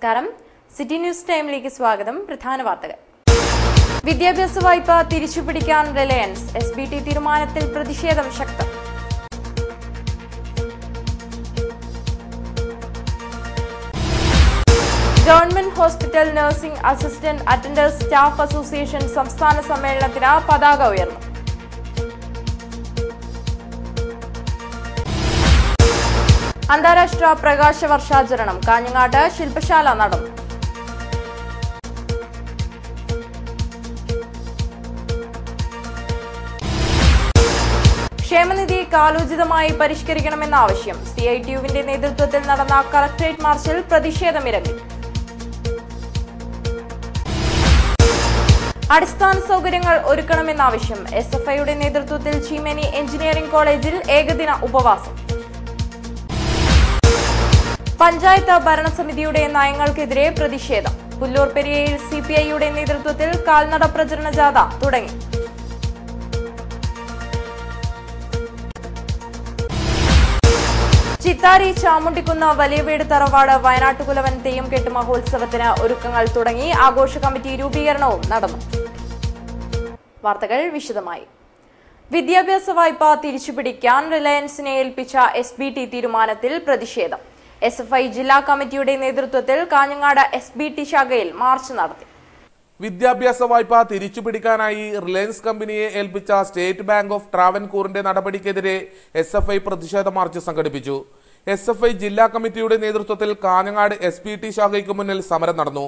നമസ്കാരം city news ടൈമിലേക്ക് സ്വാഗതം പ്രധാന വാർത്തകൾ വിദ്യാഭ്യാസ വായ്പ തിരിച്ചുപിടിക്കാൻ റിലയൻസ് എസ് ബി ടി തീരുമാനത്തിൽ പ്രതിഷേധം ശക്തം government hospital nursing assistant attenders staff association സംസ്ഥാന സമ്മേളനത്തിന് പതാക ഉയർന്നു അന്താരാഷ്ട്ര പ്രകാശ വർഷാചരണം കാഞ്ഞങ്ങാട്ട് ശില്പശാല നടന്നു ക്ഷേമനിധി കാലോചിതമായി പരിഷ്കരിക്കണമെന്ന ആവശ്യം സി ഐ ടി യുവിന്റെ നേതൃത്വത്തിൽ നടന്ന കളക്ടറേറ്റ് മാർച്ചിൽ പ്രതിഷേധമിറങ്ങി അടിസ്ഥാന സൗകര്യങ്ങൾ ഒരുക്കണമെന്ന ആവശ്യം എസ് എഫ് ഐയുടെ നേതൃത്വത്തിൽ ചീമേനി എഞ്ചിനീയറിംഗ് കോളേജിൽ ഏകദിന ഉപവാസം പഞ്ചായത്ത് ഭരണസമിതിയുടെ നയങ്ങൾക്കെതിരെ പ്രതിഷേധം പുല്ലൂർ പെരിയയിൽ സി പി ഐയുടെ നേതൃത്വത്തിൽ കാൽനട പ്രചരണ ജാഥ തുടങ്ങി ചിത്താരി ചാമുണ്ടിക്കുന്ന് വലിയ വീട് തറവാട് വയനാട്ടുകുലവൻ തെയ്യം കെട്ട് മഹോത്സവത്തിന് ഒരുക്കങ്ങൾ തുടങ്ങി ആഘോഷ കമ്മിറ്റി രൂപീകരണവും നടന്നു വാർത്തകൾ വിശദമായി വിദ്യാഭ്യാസ വായ്പ തിരിച്ചുപിടിക്കാൻ റിലയൻസിനെ ഏൽപ്പിച്ച എസ് ബി ടി തീരുമാനത്തിൽ പ്രതിഷേധം എസ് എഫ് ഐ ജില്ലാ കമ്മിറ്റിയുടെ നേതൃത്വത്തിൽ കാഞ്ഞങ്ങാട് എസ് ബി ടി ശാഖയിൽ മാർച്ച് നടത്തി വിദ്യാഭ്യാസ വായ്പ തിരിച്ചുപിടിക്കാനായി റിലയൻസ് കമ്പനിയെ ഏൽപ്പിച്ച സ്റ്റേറ്റ് ബാങ്ക് ഓഫ് ട്രാവൻകൂറിന്റെ നടപടിക്കെതിരെ എസ് എഫ് ഐ പ്രതിഷേധ മാർച്ച് സംഘടിപ്പിച്ചു എസ് എഫ് ഐ ജില്ലാ കമ്മിറ്റിയുടെ നേതൃത്വത്തിൽ കാഞ്ഞങ്ങാട് എസ് പി ടി ശാഖയ്ക്ക് മുന്നിൽ സമരം നടന്നു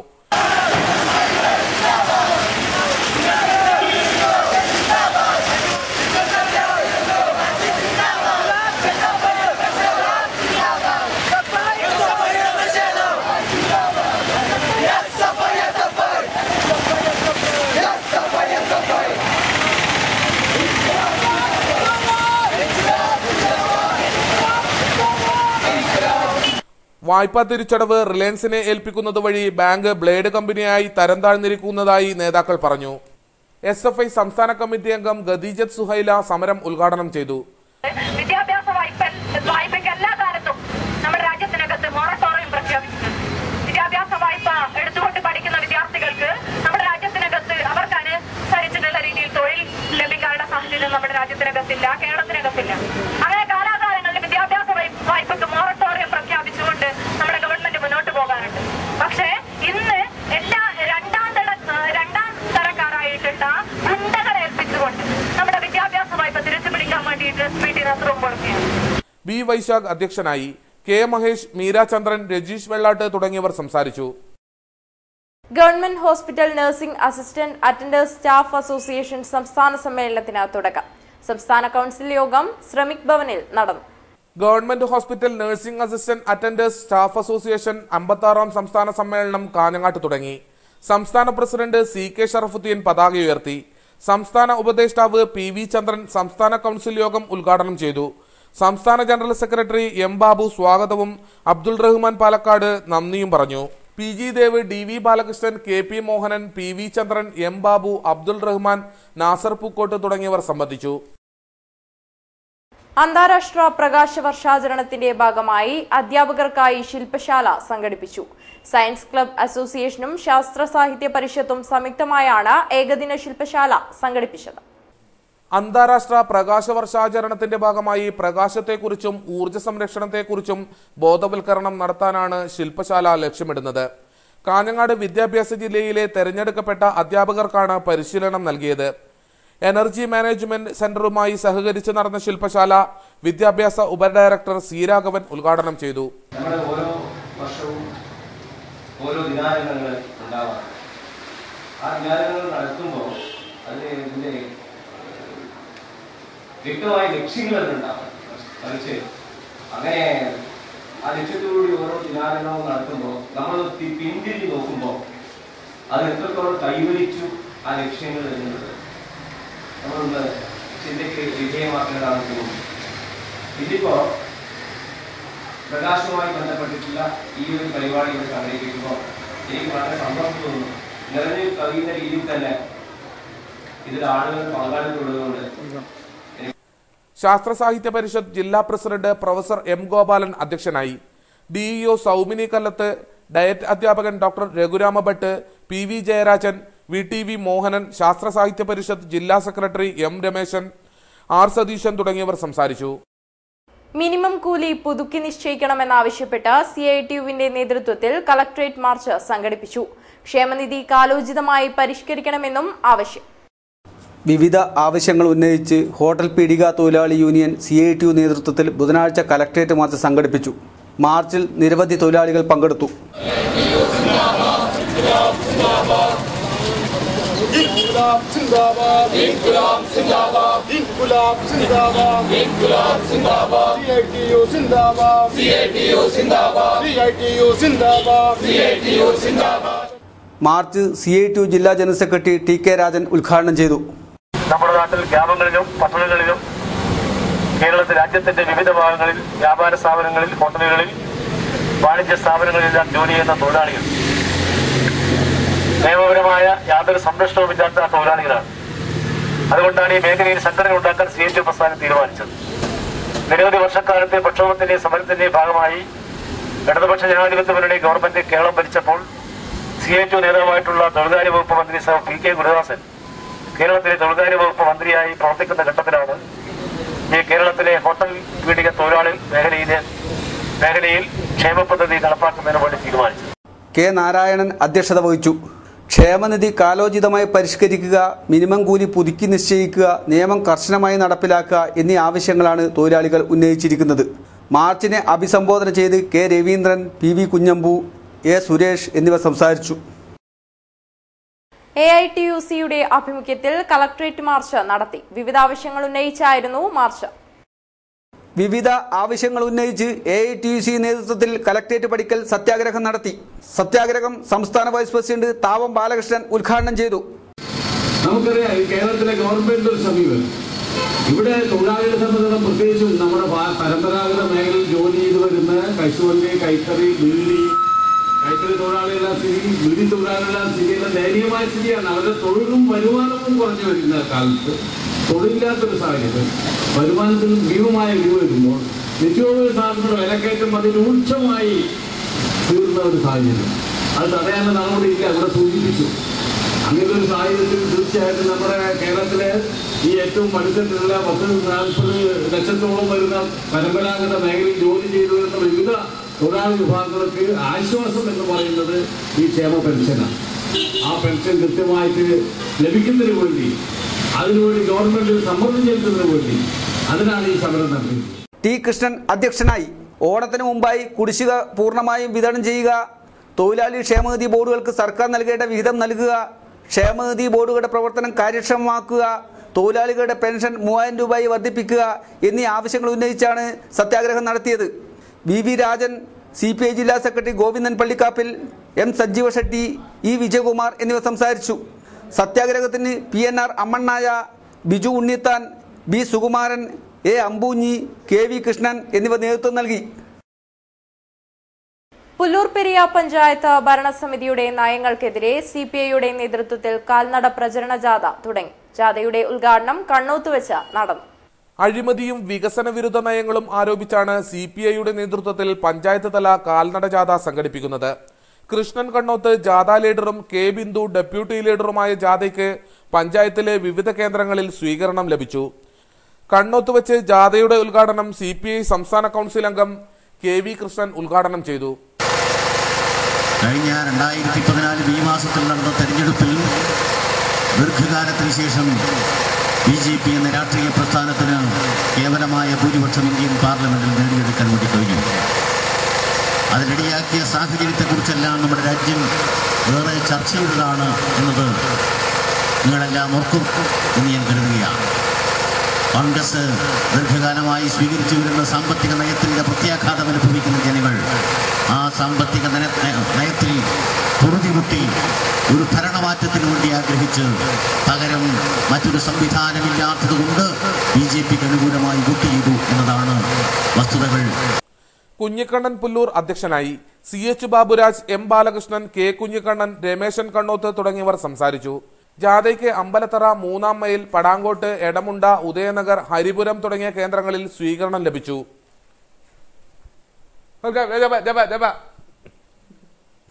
വായ്പാ തിരിച്ചടവ് റിലയൻസിനെ ഏൽപ്പിക്കുന്നത് വഴി ബാങ്ക് ബ്ലേഡ് കമ്പനിയായി തരം താഴ്ന്നിരിക്കുന്നതായി നേതാക്കൾ പറഞ്ഞു എസ് എഫ് ഐ സംസ്ഥാന കമ്മിറ്റി അംഗം ഖദീജത്ത് സുഹൈല സമരം ഉദ്ഘാടനം ചെയ്തു വിദ്യാഭ്യാസ വായ്പ വായ്പയ്ക്ക് എല്ലാ കാലത്തും നമ്മുടെ രാജ്യത്തിനകത്ത് മൊറട്ടോറിയം പ്രഖ്യാപിച്ചിട്ടുണ്ട് വിദ്യാഭ്യാസ വായ്പ എടുത്തുകൊണ്ട് പഠിക്കുന്ന വിദ്യാർത്ഥികൾക്ക് നമ്മുടെ രാജ്യത്തിനകത്ത് അവർക്ക് അനുസരിച്ചിട്ടുള്ള രീതിയിൽ തൊഴിൽ ലഭിക്കാനുള്ള സാഹചര്യം നമ്മുടെ രാജ്യത്തിനകത്തില്ല കേരളത്തിനകത്തില്ല അങ്ങനെ കാലാകാലങ്ങളിൽ വിദ്യാഭ്യാസ വായ്പ- വായ്പയ്ക്ക് മൊറട്ടോറിയം പ്രഖ്യാപിച്ചുകൊണ്ട് നമ്മുടെ ഗവൺമെന്റ് മുന്നോട്ട് പോകാറുണ്ട് പക്ഷേ ഇന്ന് എല്ലാ രണ്ടാം തര രണ്ടാം തരക്കാരായിട്ടുള്ള ഗുണ്ടകളെ ഏൽപ്പിച്ചുകൊണ്ട് നമ്മുടെ വിദ്യാഭ്യാസ വായ്പ തിരിച്ചു പിടിക്കാൻ വേണ്ടിയിട്ട് എസ് പി ടി നസ്രവും കൊടുക്കുകയാണ് ബി വൈശാഖ് അധ്യക്ഷനായി കെ മഹേഷ് മീരാചന്ദ്രൻ രജീഷ് വെള്ളാട്ട് തുടങ്ങിയവർ സംസാരിച്ചു government hospital nursing assistant attenders staff association സംസ്ഥാന സമ്മേളനത്തിന് തുടക്കം സംസ്ഥാന കൌൺസിൽ യോഗം ശ്രമിക് ഭവനിൽ നടന്നു government hospital nursing assistant attenders staff association അമ്പത്താറാം സംസ്ഥാന സമ്മേളനം കാഞ്ഞങ്ങാട്ട് തുടങ്ങി സംസ്ഥാന പ്രസിഡന്റ് സി കെ ഷറഫുദ്ദീൻ പതാക ഉയർത്തി സംസ്ഥാന ഉപദേഷ്ടാവ് പി വി ചന്ദ്രൻ സംസ്ഥാന കൌൺസിൽ യോഗം ഉദ്ഘാടനം ചെയ്തു സംസ്ഥാന ജനറൽ സെക്രട്ടറി എം ബാബു സ്വാഗതവും അബ്ദുൾ റഹ്മാൻ പാലക്കാട് നന്ദിയും പറഞ്ഞു P G Dev D V Balakrishnan K P Mohanan P V Chandran M Babu Abdul Rahman Nasar Pookkott തുടങ്ങിയവർ സംബന്ധിച്ചു അന്താരാഷ്ട്ര പ്രകാശ വർഷാചരണത്തിന്റെ ഭാഗമായി അധ്യാപകർക്കായി ശില്പശാല സംഘടിപ്പിച്ചു സയൻസ് ക്ലബ് അസോസിയേഷനും ശാസ്ത്ര സാഹിത്യ പരിഷത്തും സംയുക്തമായാണ് ഏകദിന ശില്പശാല സംഘടിപ്പിച്ചത് അന്താരാഷ്ട്ര പ്രകാശ വർഷാചരണത്തിന്റെ ഭാഗമായി പ്രകാശത്തെക്കുറിച്ചും ഊർജ്ജ സംരക്ഷണത്തെക്കുറിച്ചും ബോധവൽക്കരണം നടത്താനാണ് ശില്പശാല ലക്ഷ്യമിടുന്നത് കാഞ്ഞങ്ങാട് വിദ്യാഭ്യാസ ജില്ലയിലെ തെരഞ്ഞെടുക്കപ്പെട്ട അധ്യാപകർക്കാണ് പരിശീലനം നൽകിയത് എനർജി മാനേജ്മെന്റ് സെന്ററുമായി സഹകരിച്ച് നടന്ന ശില്പശാല വിദ്യാഭ്യാസ ഉപഡയറക്ടർ സി രാഘവൻ ഉദ്ഘാടനം ചെയ്തു നമ്മുടെ ഓരോ വർഷവും ഓരോ ദിനാചരണങ്ങൾ ഉണ്ടാവാം ആ ദിനാചരണങ്ങൾ നടത്തുമ്പോൾ അതിന് ഇതിന്റെ വ്യക്തമായ ലക്ഷ്യങ്ങൾ അതിനുണ്ടാവും മറിച്ച് അങ്ങനെ ആ ലക്ഷ്യത്തോടുകൂടി ഓരോ ദിനാചരണവും നടത്തുമ്പോൾ നമ്മൾ തി- പിന്തിരിഞ്ഞ് നോക്കുമ്പോൾ അത് എത്രത്തോളം കൈവരിച്ചു ആ ലക്ഷ്യങ്ങൾ എന്നുള്ളത് നമ്മളൊന്ന് ചിന്തയ്ക്ക് വിധേയമാക്കേണ്ടതാണ് തോന്നുന്നു ഇതിപ്പോ പ്രകാശവുമായി ബന്ധപ്പെട്ടിട്ടുള്ള ഈ ഒരു പരിപാടി ഇവിടെ സംഘടിപ്പിക്കുമ്പോൾ എനിക്ക് വളരെ സന്തോഷം തോന്നുന്നു നിറഞ്ഞു കവിയുന്ന രീതിയിൽ തന്നെ ഇതിൽ ആളുകൾ പങ്കാളിത്തമുള്ളതുകൊണ്ട് ശാസ്ത്ര സാഹിത്യ പരിഷത്ത് ജില്ലാ പ്രസിഡന്റ് പ്രൊഫസർ എം ഗോപാലൻ അധ്യക്ഷനായി ഡിഇഒ സൗമിനി കല്ലത്ത് ഡയറ്റ് അധ്യാപകൻ doctor Raghurama Bhat P V Jayarajan V T V Mohanan Sasthra Sahithya Parishad ജില്ലാ secretary M Rameshan R Satheeshan തുടങ്ങിയവർ സംസാരിച്ചു മിനിമം കൂലി പുതുക്കി നിശ്ചയിക്കണമെന്നാവശ്യപ്പെട്ട് സി ഐ ടി യുവിന്റെ നേതൃത്വത്തിൽ കളക്ടറേറ്റ് മാർച്ച് സംഘടിപ്പിച്ചു ക്ഷേമനിധി കാലോചിതമായി പരിഷ്കരിക്കണമെന്നും ആവശ്യം വിവിധ ആവശ്യങ്ങൾ ഉന്നയിച്ച് ഹോട്ടൽ പീടിക തൊഴിലാളി union C I T U നേതൃത്വത്തിൽ ബുധനാഴ്ച കലക്ട്രേറ്റ് മാർച്ച് സംഘടിപ്പിച്ചു മാർച്ചിൽ നിരവധി തൊഴിലാളികൾ പങ്കെടുത്തു İnkılap zindabad İnkılap zindabad İnkılap zindabad İnkılap zindabad CITU zindabad CITU zindabad CITU zindabad CITU zindabad march C I T U ജില്ലാ general secretary T K Rajan ഉദ്ഘാടനം ചെയ്തു നമ്മുടെ നാട്ടിൽ ഗ്രാമങ്ങളിലും പട്ടണങ്ങളിലും കേരളത്തിൽ രാജ്യത്തിന്റെ വിവിധ ഭാഗങ്ങളിൽ വ്യാപാര സ്ഥാപനങ്ങളിൽ ഹോട്ടലുകളിൽ വാണിജ്യ സ്ഥാപനങ്ങളിലെല്ലാം ജോലി ചെയ്യുന്ന തൊഴിലാളികൾ നിയമപരമായ യാതൊരു സംരക്ഷണവുമില്ലാത്ത തൊഴിലാളികളാണ് അതുകൊണ്ടാണ് ഈ മേഖലയിൽ സംഘടന ഉണ്ടാക്കാൻ സി എച്ച് പ്രസ്ഥാനം തീരുമാനിച്ചത് നിരവധി വർഷക്കാലത്തെ പ്രക്ഷോഭത്തിന്റെയും സമരത്തിന്റെയും ഭാഗമായി ഇടതുപക്ഷ ജനാധിപത്യ മുന്നണി ഗവൺമെന്റ് കേരളം ഭരിച്ചപ്പോൾ സി എച്ച് ഒ നേതാവായിട്ടുള്ള തൊഴിലാളി വകുപ്പ് മന്ത്രി സർ പി കെ ഗുരുദാസൻ കേരളത്തിലെ തൊഴിലാളി വകുപ്പ് മന്ത്രിയായി പ്രവർത്തിക്കുന്ന ഘട്ടത്തിലാണ് ഈ കേരളത്തിലെ ഹോട്ടൽ പീഡിക തൊഴിലാളി മേഖലയിലെ മേഖലയിൽ ക്ഷേമ പദ്ധതി നടപ്പാക്കുന്നതിന് വേണ്ടി തീരുമാനിച്ചത് കെ നാരായണൻ അധ്യക്ഷത വഹിച്ചു ക്ഷേമനിധി കാലോചിതമായി പരിഷ്കരിക്കുക മിനിമം കൂലി പുതുക്കി നിശ്ചയിക്കുക നിയമം കർശനമായി നടപ്പിലാക്കുക എന്നീ ആവശ്യങ്ങളാണ് തൊഴിലാളികൾ ഉന്നയിച്ചിരിക്കുന്നത് മാർച്ചിനെ അഭിസംബോധന ചെയ്ത് K Raveendran P V Kunhambu A Suresh എന്നിവർ സംസാരിച്ചു എ ഐ ടി യു സിയുടെ ആഭിമുഖ്യത്തിൽ കളക്ടറേറ്റ് മാർച്ച് നടത്തി വിവിധ ആവശ്യങ്ങൾ ഉന്നയിച്ചായിരുന്നു മാർച്ച് വിവിധ ആവശ്യങ്ങൾ ഉന്നയിച്ച് A I T U C നേതൃത്വത്തിൽ കലക്ടറേറ്റ് പടിക്കൽ സത്യാഗ്രഹം നടത്തി സത്യാഗ്രഹം സംസ്ഥാന വൈസ് പ്രസിഡന്റ് താവം ബാലകൃഷ്ണൻ ഉദ്ഘാടനം ചെയ്തു നമുക്കറിയാം ഈ കേരളത്തിലെ ഗവൺമെന്റ് ഒരു സമീപനം ഇവിടെ തൊഴിലാളികളെ സംബന്ധിച്ചിടത്തോളം പ്രത്യേകിച്ചും നമ്മുടെ പാ- പരമ്പരാഗത മേഖലയിൽ ജോലി ചെയ്തു വരുന്ന കശുവണ്ടി കൈത്തറി ബീഡി കൈത്തറി തൊഴിലാളികളുടെ സ്ഥിതി ബീഡി തൊഴിലാളികളുടെ സ്ഥിതിയെല്ലാം ദയനീയമായ സ്ഥിതിയാണ് അവരുടെ തൊഴിലും വരുമാനവും കുറഞ്ഞു വരുന്ന കാലത്ത് തൊഴിലില്ലാത്തൊരു സാഹചര്യം വരുമാനത്തിൽ ഭീമമായ ഇടിവ് വരുമ്പോൾ നിത്യോപയോഗ സാധനങ്ങളുടെ വിലക്കയറ്റം അതിരൂക്ഷമായി തീർന്ന ഒരു സാഹചര്യം അത് തടയാനുള്ള നടപടിയില്ല അവിടെ സൂചിപ്പിച്ചു അങ്ങനെ ഒരു സാഹചര്യത്തിൽ തീർച്ചയായിട്ടും നമ്മുടെ കേരളത്തിലെ ഈ ഏറ്റവും അടുത്തിട്ടുള്ള പത്ത് നാൽപ്പത് ലക്ഷത്തോളം വരുന്ന പരമ്പരാഗത മേഖലയിൽ ജോലി ചെയ്തു വരുന്ന വിവിധ തൊഴിലാളി വിഭാഗങ്ങൾക്ക് ആശ്വാസം എന്ന് പറയുന്നത് ഈ ക്ഷേമ പെൻഷനാണ് ആ പെൻഷൻ കൃത്യമായിട്ട് ലഭിക്കുന്നതിന് വേണ്ടി അതിനുവേണ്ടി ഗവൺമെന്റ് സമ്മർദ്ദം ചെലുത്തുന്നതിന് വേണ്ടി അതിനാണ് ഈ സമരം നടത്തുന്നത് ടി കൃഷ്ണൻ അധ്യക്ഷനായി ഓണത്തിന് മുമ്പായി കുടിശ്ശിക പൂർണ്ണമായും വിതരണം ചെയ്യുക തൊഴിലാളി ക്ഷേമനിധി ബോർഡുകൾക്ക് സർക്കാർ നൽകേണ്ട വിഹിതം നൽകുക ക്ഷേമനിധി ബോർഡുകളുടെ പ്രവർത്തനം കാര്യക്ഷമമാക്കുക തൊഴിലാളികളുടെ പെൻഷൻ മൂവായിരം രൂപയായി വർദ്ധിപ്പിക്കുക എന്നീ ആവശ്യങ്ങൾ ഉന്നയിച്ചാണ് സത്യാഗ്രഹം നടത്തിയത് V V Rajan C P I ജില്ലാ സെക്രട്ടറി ഗോവിന്ദൻ പള്ളിക്കാപ്പിൽ എം സജീവ ഷെട്ടി ഇ വിജയകുമാർ എന്നിവർ സംസാരിച്ചു സത്യാഗ്രഹത്തിന് P N R Ammannaya Biju Unnithan B Sukumaran A Ambunhi K V Krishnan എന്നിവർ നേതൃത്വം നൽകി പുല്ലൂർ പെരിയ പഞ്ചായത്ത് ഭരണസമിതിയുടെ നയങ്ങൾക്കെതിരെ സി പി ഐയുടെ നേതൃത്വത്തിൽ കാൽനട പ്രചരണ ജാഥ തുടങ്ങി ജാഥയുടെ ഉദ്ഘാടനം കണ്ണൂത്ത് വെച്ച് നടന്നു അഴിമതിയും വികസന വിരുദ്ധ നയങ്ങളും ആരോപിച്ചാണ് സി പി ഐയുടെ നേതൃത്വത്തിൽ പഞ്ചായത്ത് തല കാൽനട ജാഥ സംഘടിപ്പിക്കുന്നത് കൃഷ്ണൻ കണ്ണോത്ത് ജാഥ ലീഡറും കെ ബിന്ദു ഡെപ്യൂട്ടി ലീഡറുമായ ജാഥയ്ക്ക് പഞ്ചായത്തിലെ വിവിധ കേന്ദ്രങ്ങളിൽ സ്വീകരണം ലഭിച്ചു കണ്ണോത്ത് വെച്ച് ജാഥയുടെ ഉദ്ഘാടനം സി പി ഐ സംസ്ഥാന കൗൺസിൽ അംഗം കെ വി കൃഷ്ണൻ ഉദ്ഘാടനം ചെയ്തു കഴിഞ്ഞ രണ്ടായിരത്തി പതിനാല് മെയ് മാസത്തിൽ നടന്ന തെരഞ്ഞെടുപ്പിൽ ദീർഘകാലത്തിന് ശേഷം ബി ജെ പി എന്ന രാഷ്ട്രീയ പ്രസ്ഥാനത്തിന് കേവലമായ ഭൂരിപക്ഷം ഇന്ത്യൻ പാർലമെന്റിൽ നേടിയെടുക്കാൻ വേണ്ടി കഴിഞ്ഞു അതിനിടയാക്കിയ സാഹചര്യത്തെക്കുറിച്ചെല്ലാം നമ്മുടെ രാജ്യം വേറെ ചർച്ച ചെയ്തതാണ് എന്നത് നിങ്ങളെല്ലാം ഓർക്കും എന്ന് ഞാൻ കരുതുകയാണ് കോൺഗ്രസ് ദീർഘകാലമായി സ്വീകരിച്ചു വരുന്ന സാമ്പത്തിക നയത്തിന്റെ പ്രത്യാഘാതം അനുഭവിക്കുന്ന ജനങ്ങൾ ആ സാമ്പത്തിക നയ- നയ- നയത്തിൽ പൊറുതിമുട്ടി ഒരു ഭരണമാറ്റത്തിന് വേണ്ടി ആഗ്രഹിച്ച് പകരം മറ്റൊരു സംവിധാനമില്ലാത്തതുകൊണ്ട് ബി ജെ പിക്ക് അനുകൂലമായി വോട്ട് ചെയ്തു എന്നതാണ് വസ്തുതകൾ കുഞ്ഞിക്കണ്ണൻ പുല്ലൂർ അധ്യക്ഷനായി C H Baburaj M Balakrishnan K Kunhikannan Rameshan Kannoth തുടങ്ങിയവർ സംസാരിച്ചു ജാഥയ്ക്ക് അമ്പലത്തറ മൂന്നാം മൈൽ പടാങ്കോട്ട് എടമുണ്ട ഉദയനഗർ ഹരിപുരം തുടങ്ങിയ കേന്ദ്രങ്ങളിൽ സ്വീകരണം ലഭിച്ചു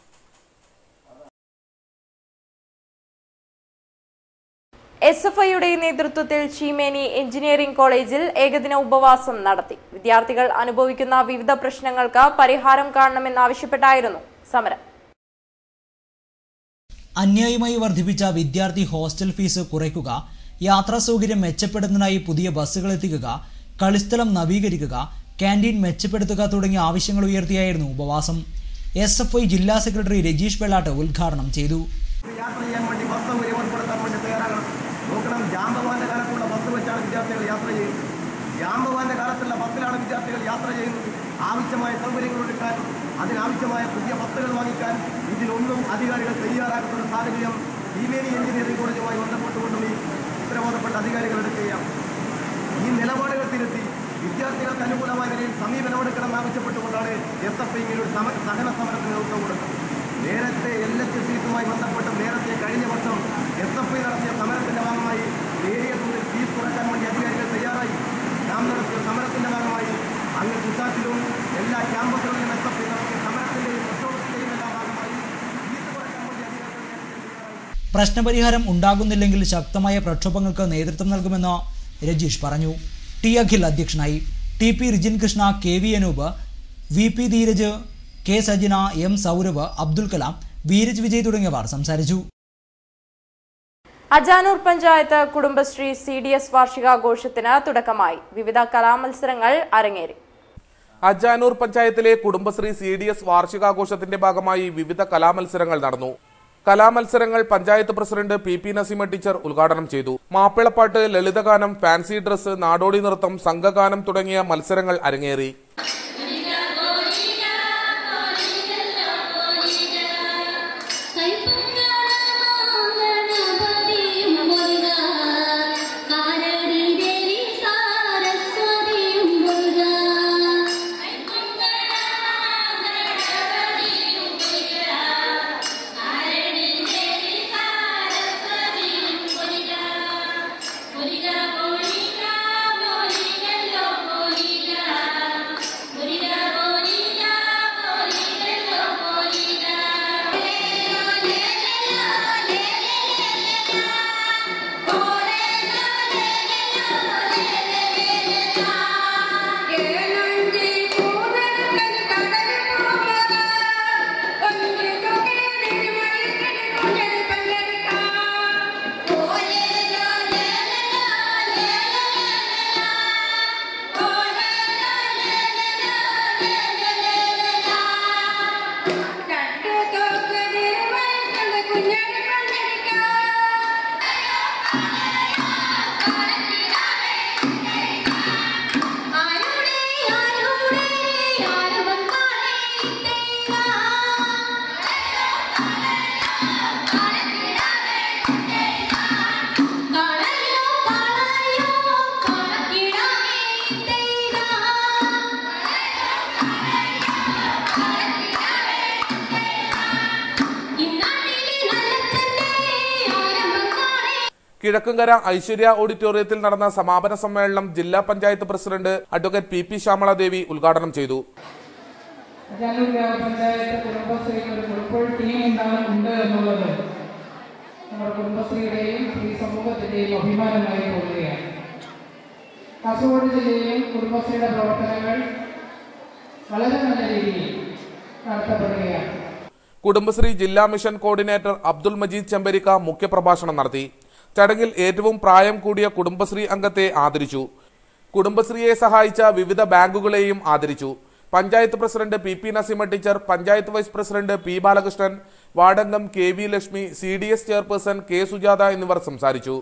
എസ് എഫ് ഐയുടെ നേതൃത്വത്തിൽ ചീമേനി എഞ്ചിനീയറിംഗ് കോളേജിൽ ഏകദിന ഉപവാസം നടത്തി വിദ്യാർത്ഥികൾ അനുഭവിക്കുന്ന വിവിധ പ്രശ്നങ്ങൾക്ക് പരിഹാരം കാണണമെന്നാവശ്യപ്പെട്ടായിരുന്നു സമരം അന്യായമായി വർദ്ധിപ്പിച്ച വിദ്യാർത്ഥി ഹോസ്റ്റൽ ഫീസ് കുറയ്ക്കുക യാത്രാ സൗകര്യം മെച്ചപ്പെടുന്നതിനായി പുതിയ ബസ്സുകൾ എത്തിക്കുക കളിസ്ഥലം നവീകരിക്കുക ക്യാൻറ്റീൻ മെച്ചപ്പെടുത്തുക തുടങ്ങിയ ആവശ്യങ്ങൾ ഉയർത്തിയായിരുന്നു ഉപവാസം എസ് എഫ് ഐ ജില്ലാ സെക്രട്ടറി രജീഷ് വെള്ളാട്ട് ഉദ്ഘാടനം ചെയ്തു യാത്ര ചെയ്യാൻ വേണ്ടി ബസ് സൗകര്യം ഏർപ്പെടുത്താൻ വേണ്ടി തയ്യാറാകണം നോക്കണം ജാമ്പവാന്റെ കാലത്തുള്ള ബസ് വെച്ചാണ് വിദ്യാർത്ഥികൾ യാത്ര ചെയ്യുന്നത് ജാമ്പവാന്റെ കാലത്തുള്ള ബസ്സിലാണ് വിദ്യാർത്ഥികൾ യാത്ര ചെയ്യുന്നത് ആവശ്യമായ സൗകര്യങ്ങൾ ഒരുക്കാൻ അതിനാവശ്യമായ പുതിയ ബസ്സുകൾ വാങ്ങിക്കാൻ ഇതിനൊന്നും അധികാരികൾ തയ്യാറാക്കുന്ന ഒരു സാഹചര്യം ഭീമേനി എഞ്ചിനീയറിംഗ് കോളേജുമായി ബന്ധപ്പെട്ടുകൊണ്ടും ഈ ഉത്തരവാദപ്പെട്ട അധികാരികൾ എടുക്കുകയാണ് ഈ നിലപാടുകൾ തിരുത്തി വിദ്യാർത്ഥികൾക്ക് അനുകൂലമായ നിലയിൽ സമീപനമെടുക്കണമെന്ന് ആവശ്യപ്പെട്ടുകൊണ്ടാണ് എസ് എഫ് ഐ ഇങ്ങനെ ഒരു സമ സഹന സമരത്തിന് നേതൃത്വം കൊടുത്തത് നേരത്തെ എൽ എച്ച് സീറ്റുമായി ബന്ധപ്പെട്ട് നേരത്തെ കഴിഞ്ഞ വർഷം എസ് എഫ് ഐ നടത്തിയ സമരത്തിന്റെ ഭാഗമായി നേരിയ തോതിൽ ഫീസ് കുറയ്ക്കാൻ വേണ്ടി അധികാരികൾ തയ്യാറായി നാം നടത്തിയ സമരത്തിന്റെ ഭാഗമായി അങ്ങ് കുസാറ്റിലും എല്ലാ ക്യാമ്പസുകളിലും എസ് എഫ് ഐ നടത്തിയ സമരത്തിന്റെയും പ്രക്ഷോഭത്തിന്റെയും എല്ലാം ഭാഗമായി ഫീസ് കുറയ്ക്കാൻ വേണ്ടി അധികാരികൾ പ്രശ്നപരിഹാരം ഉണ്ടാകുന്നില്ലെങ്കിൽ ശക്തമായ പ്രക്ഷോഭങ്ങൾക്ക് നേതൃത്വം നൽകുമെന്ന് രജീഷ് പറഞ്ഞു ടി അഖിൽ അധ്യക്ഷനായി T P Rijin Krishna K V Anoop V P Dheeraj K Sajina M Saurav Abdul Kalam Veeraj Vijay തുടങ്ങിയവർ സംസാരിച്ചു Ajanur panchayat Kudumbashree C D S വാർഷികാഘോഷത്തിന് തുടക്കമായി വിവിധ കലാമത്സരങ്ങൾ അരങ്ങേറി അജാനൂർ പഞ്ചായത്തിലെ കുടുംബശ്രീ സി ഡി എസ് വാർഷികാഘോഷത്തിന്റെ ഭാഗമായി വിവിധ കലാമത്സരങ്ങൾ നടന്നു കലാമത്സരങ്ങൾ panchayat president P P Naseema teacher ഉദ്ഘാടനം ചെയ്തു മാപ്പിളപ്പാട്ട് ലളിതഗാനം ഫാൻസി ഡ്രസ് നാടോടി നൃത്തം സംഘഗാനം തുടങ്ങിയ മത്സരങ്ങൾ അരങ്ങേറി കിഴക്കുംകര ഐശ്വര്യ ഓഡിറ്റോറിയത്തിൽ നടന്ന സമാപന സമ്മേളനം ജില്ലാ panchayat president advocate P P Shyamaladevi ഉദ്ഘാടനം ചെയ്തു അജാനൂർ ഗ്രാമപഞ്ചായത്ത് കുടുംബശ്രീക്ക് ഒരു ഫുൾ ടീം ഉണ്ടാകുന്നുണ്ട് എന്നുള്ളത് നമ്മുടെ കുടുംബശ്രീയുടെയും സ്ത്രീ സമൂഹത്തിൻ്റെയും അഭിമാനമായി തോന്നുകയാണ് കാസർഗോഡ് ജില്ലയിലും കുടുംബശ്രീയുടെ പ്രവർത്തനങ്ങൾ വളരെ നല്ല രീതിയിൽ നടത്തപ്പെടുകയാണ് കുടുംബശ്രീ ജില്ലാ മിഷൻ കോർഡിനേറ്റർ അബ്ദുൾ മജീദ് ചെമ്പരിക്ക മുഖ്യപ്രഭാഷണം നടത്തി ചടങ്ങിൽ ഏറ്റവും പ്രായം കൂടിയ കുടുംബശ്രീ അംഗത്തെ ആദരിച്ചു കുടുംബശ്രീയെ സഹായിച്ച വിവിധ ബാങ്കുകളെയും ആദരിച്ചു panchayat president P P Naseema teacher panchayat vice president P Balakrishnan വാർഡംഗം K V Lakshmi C D S chairperson K Sujatha എന്നിവർ സംസാരിച്ചു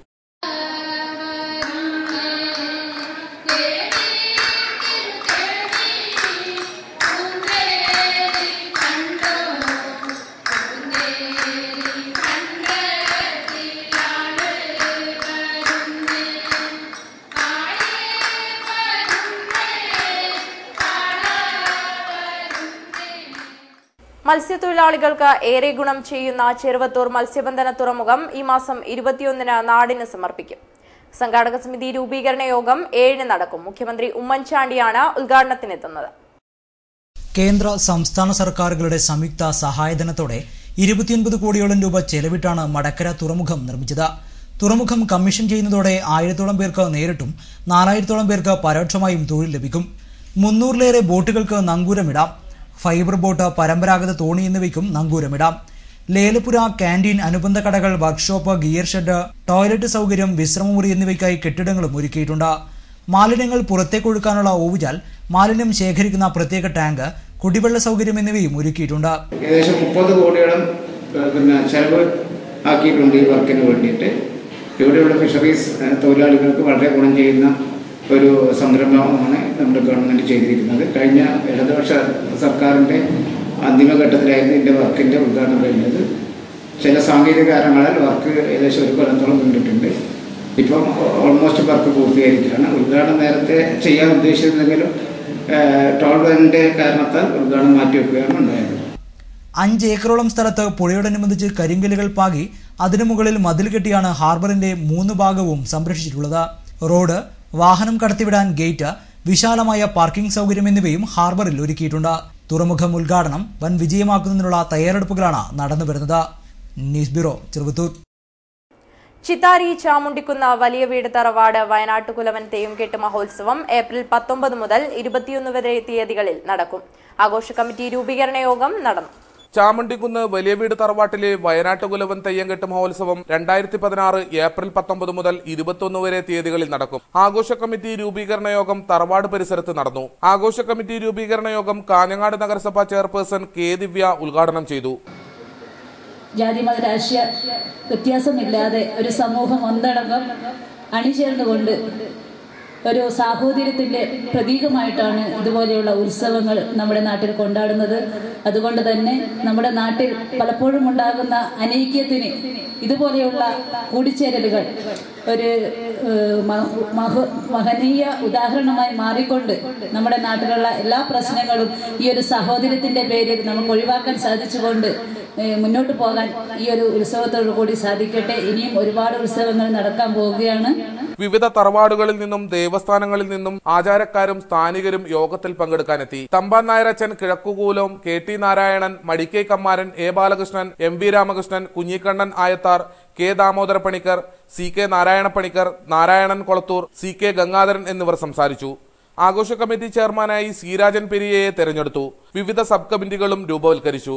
മത്സ്യത്തൊഴിലാളികൾക്ക് ഏറെ ഗുണം ചെയ്യുന്ന ചെറുവത്തൂർ മത്സ്യബന്ധന തുറമുഖം ഈ മാസം ഇരുപത്തിയൊന്നിന് നാടിന് സമർപ്പിക്കും സംഘാടക സമിതി രൂപീകരണ യോഗം ഏഴിന് നടക്കും മുഖ്യമന്ത്രി ഉമ്മൻചാണ്ടിയാണ് ഉദ്ഘാടനത്തിനെത്തുന്നത് കേന്ദ്ര സംസ്ഥാന സർക്കാരുകളുടെ സംയുക്ത സഹായധനത്തോടെ ഇരുപത്തിയൊൻപത് കോടിയോളം രൂപ ചെലവിട്ടാണ് മടക്കര തുറമുഖം നിർമ്മിച്ചത് തുറമുഖം കമ്മീഷൻ ചെയ്യുന്നതോടെ ആയിരത്തോളം പേർക്ക് നേരിട്ടും നാലായിരത്തോളം പേർക്ക് പരോക്ഷമായും തൊഴിൽ ലഭിക്കും മുന്നൂറിലേറെ ബോട്ടുകൾക്ക് നങ്കൂരമിടാം ഫൈബർ ബോട്ട് പരമ്പരാഗത തോണി എന്നിവയ്ക്കും നങ്കൂരമിടാം ലേലപ്പുര ക്യാന്റീൻ അനുബന്ധ കടകൾ വർക്ക്ഷോപ്പ് ഗിയർ ഷെഡ് ടോയ്ലറ്റ് സൗകര്യം വിശ്രമമുറി എന്നിവയ്ക്കായി കെട്ടിടങ്ങളും ഒരുക്കിയിട്ടുണ്ട് മാലിന്യങ്ങൾ പുറത്തേക്ക് ഒഴുക്കാനുള്ള ഓവുചാൽ മാലിന്യം ശേഖരിക്കുന്ന പ്രത്യേക ടാങ്ക് കുടിവെള്ള സൗകര്യം എന്നിവയും ഒരുക്കിയിട്ടുണ്ട് ഏകദേശം മുപ്പത് കോടിയോളം ഏഹ്, പിന്നെ ചെലവ് ആക്കിയിട്ടുണ്ട് ഈ വർക്കിന് വേണ്ടിയിട്ട് ഇവിടെയുള്ള ഫിഷറീസ് ഏഹ്, തൊഴിലാളികൾക്ക് വളരെ ഗുണം ചെയ്യുന്ന ഒരു സംരംഭമാണ് നമ്മുടെ ഗവൺമെൻറ് ചെയ്തിരിക്കുന്നത് കഴിഞ്ഞ ഇടതുപക്ഷ സർക്കാരിൻ്റെ അന്തിമഘട്ടത്തിലായിരുന്നു ഇതിൻ്റെ വർക്കിൻ്റെ ഉദ്ഘാടനം കഴിഞ്ഞത് ചില സാങ്കേതിക കാരണങ്ങളാൽ വർക്ക് ഏകദേശം ഒരു കൊല്ലത്തോളം നീണ്ടിട്ടുണ്ട് ഇപ്പം ഓൾമോസ്റ്റ് വർക്ക് പൂർത്തീകരിക്കുകയാണ് ഉദ്ഘാടനം നേരത്തെ ചെയ്യാൻ ഉദ്ദേശിച്ചിരുന്നെങ്കിലും ടോൾവെൻ്റെ കാരണത്താൽ ഉദ്ഘാടനം മാറ്റിവെക്കുകയാണ് ഉണ്ടായത് അഞ്ച് ഏക്കറോളം സ്ഥലത്ത് പുഴയോടനുബന്ധിച്ച് കരിങ്കല്ലുകൾ പാകി അതിനു മുകളിൽ മതിൽ കെട്ടിയാണ് ഹാർബറിന്റെ മൂന്ന് ഭാഗവും സംരക്ഷിച്ചിട്ടുള്ളത് റോഡ് വാഹനം കടത്തിവിടാൻ ഗേറ്റ് വിശാലമായ പാർക്കിംഗ് സൗകര്യം എന്നിവയും ഹാർബറിൽ ഒരുക്കിയിട്ടുണ്ട് തുറമുഖം ഉദ്ഘാടനം വൻ വിജയമാക്കുന്നതിനുള്ള തയ്യാറെടുപ്പുകളാണ് നടന്നുവരുന്നത് ന്യൂസ് ബ്യൂറോ ചെറുപത്തൂർ ചിത്താരി ചാമുണ്ടിക്കുന്ന വലിയ വീട് തറവാട് വയനാട്ടുകുലവൻ തെയ്യുംകെട്ട് മഹോത്സവം ഏപ്രിൽ പത്തൊമ്പത് മുതൽ ഇരുപത്തിയൊന്ന് വരെ തീയതികളിൽ നടക്കും ആഘോഷ കമ്മിറ്റി രൂപീകരണ യോഗം നടന്നു ചാമണ്ടിക്കുന്ന് വലിയ വീട് തറവാട്ടിലെ വയനാട്ടുകുലവൻ തെയ്യംകെട്ട് മഹോത്സവം രണ്ടായിരത്തി പതിനാറ് ഏപ്രിൽ പത്തൊമ്പത് മുതൽ ഇരുപത്തൊന്ന് വരെ തീയതികളിൽ നടക്കും ആഘോഷ കമ്മിറ്റി രൂപീകരണ യോഗം തറവാട് പരിസരത്ത് നടന്നു ആഘോഷ കമ്മിറ്റി രൂപീകരണ യോഗം കാഞ്ഞങ്ങാട് നഗരസഭാ ചെയർപേഴ്സൺ കെ ദിവ്യ ഉദ്ഘാടനം ചെയ്തു ജാതി മത രാഷ്ട്രീയ വ്യത്യാസമില്ലാതെ ഒരു സമൂഹം ഒന്നടങ്കം അണിചേർന്നുകൊണ്ട് ഒരു സാഹോദര്യത്തിന്റെ പ്രതീകമായിട്ടാണ് ഇതുപോലെയുള്ള ഉത്സവങ്ങൾ നമ്മുടെ നാട്ടിൽ കൊണ്ടാടുന്നത് അതുകൊണ്ട് തന്നെ നമ്മുടെ നാട്ടിൽ പലപ്പോഴും ഉണ്ടാകുന്ന അനൈക്യത്തിന് ഇതുപോലെയുള്ള കൂടിച്ചേരലുകൾ ഒരു ഏഹ്, മഹ- മഹ- മഹനീയ ഉദാഹരണമായി മാറിക്കൊണ്ട് നമ്മുടെ നാട്ടിലുള്ള എല്ലാ പ്രശ്നങ്ങളും ഈ ഒരു സഹോദര്യത്തിന്റെ പേരിൽ നമുക്ക് ഒഴിവാക്കാൻ സാധിച്ചുകൊണ്ട് ഏഹ്, മുന്നോട്ട് പോകാൻ ഈ ഒരു ഉത്സവത്തോടു കൂടി സാധിക്കട്ടെ ഇനിയും ഒരുപാട് ഉത്സവങ്ങൾ നടക്കാൻ പോവുകയാണ് വിവിധ തറവാടുകളിൽ നിന്നും ദേവസ്ഥാനങ്ങളിൽ നിന്നും ആചാരക്കാരും സ്ഥാനികരും യോഗത്തിൽ പങ്കെടുക്കാനെത്തി Thampan Nayarachan Kizhakkukoolam K T Narayanan Madikkai Kammaran A Balakrishnan M V Ramakrishnan Kunhikannan Ayathar K Damodara Panicker C K Narayana Panicker Narayanan Kolathur C K Gangadharan എന്നിവർ സംസാരിച്ചു ആഘോഷ കമ്മിറ്റി ചെയർമാനായി സീരാജൻ പെരിയയെ തെരഞ്ഞെടുത്തു വിവിധ സബ് കമ്മിറ്റികളും രൂപവൽക്കരിച്ചു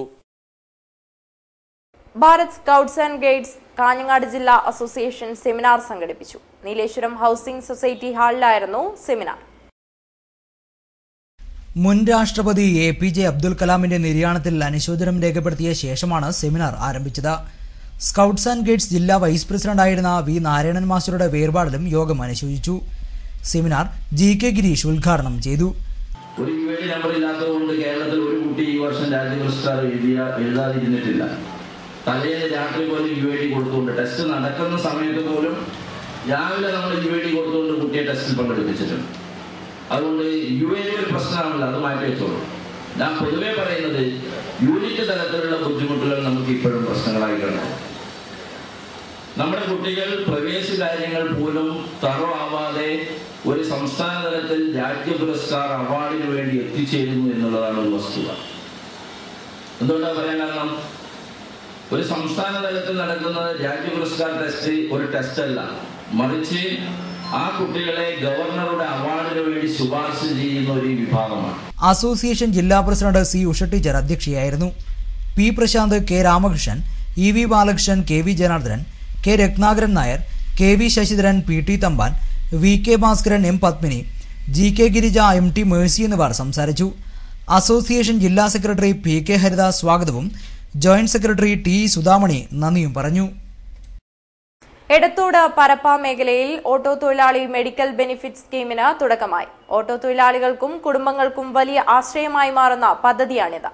Bharat scouts and guides Kanhangad ജില്ലാ അസോസിയേഷൻ സെമിനാർ സംഘടിപ്പിച്ചു നീലേശ്വരം ഹൗസിംഗ് സൊസൈറ്റി ഹാളിലായിരുന്നു സെമിനാർ മുൻ രാഷ്ട്രപതി എ പി ജെ അബ്ദുൽ കലാമിന്റെ നിര്യാണത്തിൽ അനുശോചനം രേഖപ്പെടുത്തിയ ശേഷമാണ് സെമിനാർ ആരംഭിച്ചത് സ്കൗട്ട്സ് ആൻഡ് ഗൈഡ്സ് ജില്ലാ വൈസ് പ്രസിഡന്റായിരുന്ന വി നാരായണൻ മാസ്റ്ററുടെ വേർപാടിലും യോഗം അനുശോചിച്ചു സെമിനാർ ജി കെ ഗിരീഷ് ഉദ്ഘാടനം ചെയ്തു ഒരു യു എ നമ്പർ ഇല്ലാത്തതുകൊണ്ട് കേരളത്തിൽ ഒരു കുട്ടി ഈ വർഷം രാജ്യ പുരസ്കാരം എഴുതിയ എഴുതാതിരുന്നിട്ടില്ല തലേന്ന് രാത്രി പോലും യു എ ഡി കൊടുത്തുകൊണ്ട് ടെസ്റ്റ് നടക്കുന്ന സമയത്ത് പോലും രാവിലെ നമ്മൾ യു എ ഡി കൊടുത്തുകൊണ്ട് കുട്ടിയെ ടെസ്റ്റിൽ പങ്കെടുപ്പിച്ചിട്ടുണ്ട് അതുകൊണ്ട് യു എ ഡി ഒരു പ്രശ്നമാണല്ലോ അത് മാറ്റി വെച്ചോളൂ ഞാൻ പൊതുവേ പറയുന്നത് യൂണിറ്റ് തലത്തിലുള്ള ബുദ്ധിമുട്ടുകൾ നമുക്ക് ഇപ്പോഴും പ്രശ്നങ്ങളായി കിടക്കും നമ്മുടെ കുട്ടികൾ പ്രവേശ കാര്യങ്ങൾ പോലും തറോ ആവാതെ ഒരു സംസ്ഥാന തലത്തിൽ രാജ്യ പുരസ്കാർ അവാർഡിന് വേണ്ടി എത്തിച്ചേരുന്നു എന്നുള്ളതാണ് ഒരു വസ്തുത എന്തുകൊണ്ടാ പറയാൻ കാരണം ഒരു സംസ്ഥാന തലത്തിൽ നടക്കുന്ന രാജ്യ പുരസ്കാർ ടെസ്റ്റ് ഒരു ടെസ്റ്റ് അല്ല മറിച്ച് ആ കുട്ടികളെ ഗവർണറുടെ അവാർഡിന് വേണ്ടി ശുപാർശ ചെയ്യുന്ന ഒരു വിഭാഗമാണ് അസോസിയേഷൻ ജില്ലാ പ്രസിഡന്റ് സി ഉഷ ടീച്ചർ അധ്യക്ഷയായിരുന്നു P Prashanth K Ramakrishnan E V Balakrishnan K V Janardhanan K Rathnakaran Nair K V Sasidharan P T Thampan V K Bhaskaran M Padmini G K Girija M T Mercy എന്നിവർ സംസാരിച്ചു അസോസിയേഷൻ ജില്ലാ സെക്രട്ടറി പി കെ ഹരിദാസ് സ്വാഗതവും ജോയിന്റ് സെക്രട്ടറി ടി സുധാമണി നന്ദിയും പറഞ്ഞു എടത്തോട് പരപ്പ മേഖലയിൽ ഓട്ടോ തൊഴിലാളി മെഡിക്കൽ ബെനിഫിറ്റ് സ്കീമിന് തുടക്കമായി ഓട്ടോ തൊഴിലാളികൾക്കും കുടുംബങ്ങൾക്കും വലിയ ആശ്രയമായി മാറുന്ന പദ്ധതിയാണിത്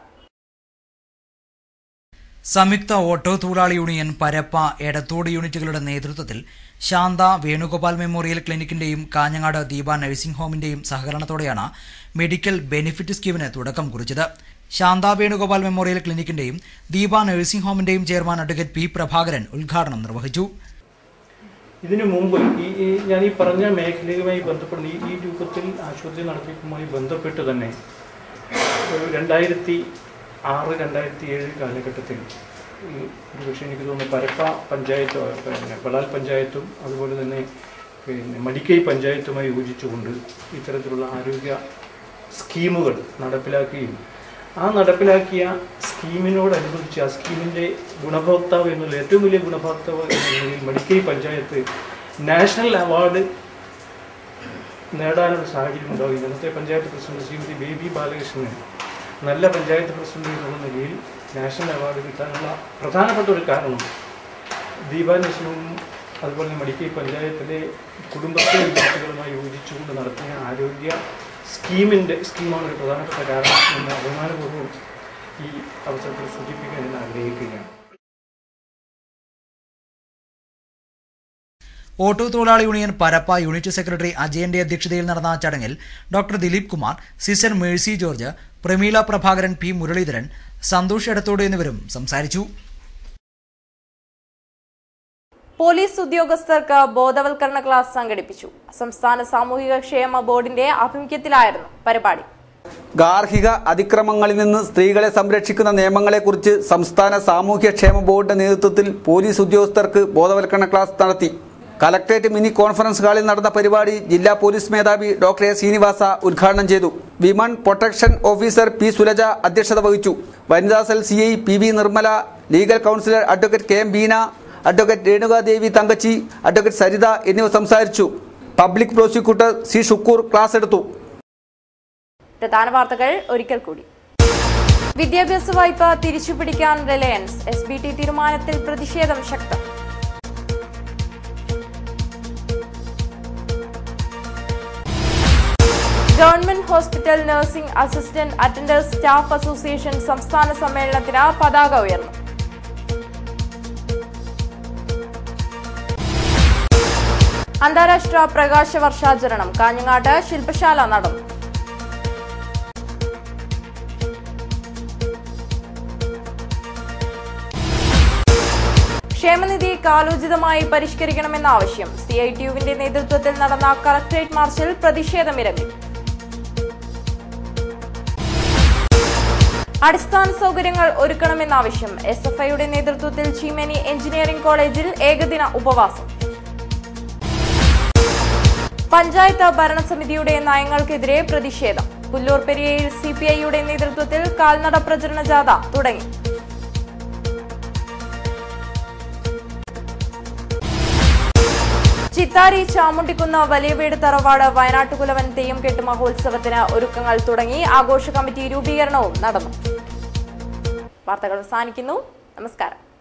സംയുക്ത ഓട്ടോ തൊഴിലാളി യൂണിയൻ പരപ്പ എടത്തോട് യൂണിറ്റുകളുടെ നേതൃത്വത്തിൽ ശാന്ത വേണുഗോപാൽ മെമ്മോറിയൽ ക്ലിനിക്കിന്റെയും കാഞ്ഞങ്ങാട് ദീപ നഴ്സിംഗ് ഹോമിന്റെയും സഹകരണത്തോടെയാണ് മെഡിക്കൽ ബെനിഫിറ്റ് സ്കീമിന് തുടക്കം കുറിച്ചത് ശാന്ത വേണുഗോപാൽ മെമ്മോറിയൽ ക്ലിനിക്കിന്റെയും ദീപ നഴ്സിംഗ് ഹോമിന്റെയും ചെയർമാൻ അഡ്വക്കേറ്റ് പി പ്രഭാകരൻ ഉദ്ഘാടനം നിർവഹിച്ചു ഇതിനു മുമ്പ് ഈ ഈ ഞാൻ ഈ പറഞ്ഞ മേഖലയുമായി ബന്ധപ്പെടുന്ന ഈ ഈ രൂപത്തിൽ ആശുപത്രി നടത്തിപ്പുമായി ബന്ധപ്പെട്ട് തന്നെ ഒരു രണ്ടായിരത്തി ആറ് രണ്ടായിരത്തി ഏഴ് കാലഘട്ടത്തിൽ ഈ ഒരുപക്ഷെ എനിക്ക് തോന്നുന്നു പരപ്പ പഞ്ചായത്തോ പിന്നെ ബളാൽ പഞ്ചായത്തും അതുപോലെ തന്നെ പിന്നെ മടിക്കൈ പഞ്ചായത്തുമായി യോജിച്ചുകൊണ്ട് ഇത്തരത്തിലുള്ള ആരോഗ്യ സ്കീമുകൾ നടപ്പിലാക്കുകയും ആ നടപ്പിലാക്കിയ സ്കീമിനോടനുബന്ധിച്ച് ആ സ്കീമിൻ്റെ ഗുണഭോക്താവ് എന്നുള്ള ഏറ്റവും വലിയ ഗുണഭോക്താവ് എന്ന നിലയിൽ മടിക്കൈ പഞ്ചായത്ത് നാഷണൽ അവാർഡ് നേടാനുള്ള സാഹചര്യം ഉണ്ടാകും ഇന്നത്തെ പഞ്ചായത്ത് പ്രസിഡന്റ് ശ്രീമതി ബേബി ബാലകൃഷ്ണന് നല്ല പഞ്ചായത്ത് പ്രസിഡന്റ് എന്നുള്ള നിലയിൽ നാഷണൽ അവാർഡ് കിട്ടാനുള്ള പ്രധാനപ്പെട്ട ഒരു കാരണം ദീപാന്വേഷണവും അതുപോലെ തന്നെ മടിക്കൈ പഞ്ചായത്തിലെ കുടുംബശ്രീ വിദ്യാർത്ഥികളുമായി യോജിച്ചുകൊണ്ട് നടത്തിയ ആരോഗ്യ സ്കീമിൻ്റെ സ്കീമാണ് ഒരു പ്രധാനപ്പെട്ട കാരണം എന്ന് അഭിമാനപൂർവ്വം ഈ അവസരത്തിൽ സൂചിപ്പിക്കാൻ ഞാൻ ആഗ്രഹിക്കുകയാണ് ഓട്ടോ തൊഴിലാളി യൂണിയൻ പരപ്പ യൂണിറ്റ് സെക്രട്ടറി അജയന്റെ അധ്യക്ഷതയിൽ നടന്ന ചടങ്ങിൽ doctor Dileep Kumar sister Mercy George Pramila Prabhakaran P Muralidharan Santhosh Edathode എന്നിവരും സംസാരിച്ചു പോലീസ് ഉദ്യോഗസ്ഥർക്ക് ബോധവൽക്കരണ ക്ലാസ് സംഘടിപ്പിച്ചു സംസ്ഥാന സാമൂഹിക ക്ഷേമ ബോർഡിന്റെ ആഭിമുഖ്യത്തിലായിരുന്നു പരിപാടി ഗാർഹിക അതിക്രമങ്ങളിൽ നിന്ന് സ്ത്രീകളെ സംരക്ഷിക്കുന്ന നിയമങ്ങളെക്കുറിച്ച് സംസ്ഥാന സാമൂഹ്യക്ഷേമ ബോർഡിന്റെ നേതൃത്വത്തിൽ പോലീസ് ഉദ്യോഗസ്ഥർക്ക് ബോധവൽക്കരണ ക്ലാസ് നടത്തി കലക്ട്രേറ്റ് മിനി കോൺഫറൻസ് ഹാളിൽ നടന്ന പരിപാടി ജില്ലാ പോലീസ് മേധാവി ഡോക്ടർ എ ശ്രീനിവാസ ഉദ്ഘാടനം ചെയ്തു women protection officer P Sulaja അധ്യക്ഷത വഹിച്ചു വനിതാ cell C I P V Nirmala legal councillor advocate K M Beena advocate Renukadevi Thankachi advocate Saritha എന്നിവർ സംസാരിച്ചു public prosecutor C Shukkoor class എടുത്തു പ്രധാന വാർത്തകൾ ഒരിക്കൽ കൂടി വിദ്യാഭ്യാസ വായ്പ തിരിച്ചുപിടിക്കാൻ റിലയൻസ് എസ് ബി ടി തീരുമാനത്തിൽ പ്രതിഷേധം ശക്തം government hospital nursing assistant attenders staff association സംസ്ഥാന സമ്മേളനത്തിന് പതാക ഉയർന്നു അന്താരാഷ്ട്ര പ്രകാശ വർഷാചരണം കാഞ്ഞങ്ങാട്ട് ശില്പശാല നടന്നു ക്ഷേമനിധി കാലോചിതമായി പരിഷ്കരിക്കണമെന്ന ആവശ്യം സി ഐ ടി യുവിന്റെ നേതൃത്വത്തിൽ നടന്ന കളക്ടറേറ്റ് മാർച്ചിൽ പ്രതിഷേധമിരങ്ങി അടിസ്ഥാന സൗകര്യങ്ങൾ ഒരുക്കണമെന്ന ആവശ്യം എസ് എഫ് ഐയുടെ നേതൃത്വത്തിൽ ചീമേനി എഞ്ചിനീയറിംഗ് കോളേജിൽ ഏകദിന ഉപവാസം പഞ്ചായത്ത് ഭരണസമിതിയുടെ നയങ്ങൾക്കെതിരെ പ്രതിഷേധം പുല്ലൂർ പെരിയയിൽ സി പി ഐയുടെ നേതൃത്വത്തിൽ കാൽനട പ്രചരണ ജാഥ തുടങ്ങി ചിത്താരി ചാമുണ്ടിക്കുന്ന് വലിയ വീട് തറവാട് വയനാട്ടുകുലവൻ തെയ്യം കെട്ട് മഹോത്സവത്തിന് ഒരുക്കങ്ങൾ തുടങ്ങി ആഘോഷ കമ്മിറ്റി രൂപീകരണവും നടന്നു വാർത്തകൾ അവസാനിക്കുന്നു നമസ്കാരം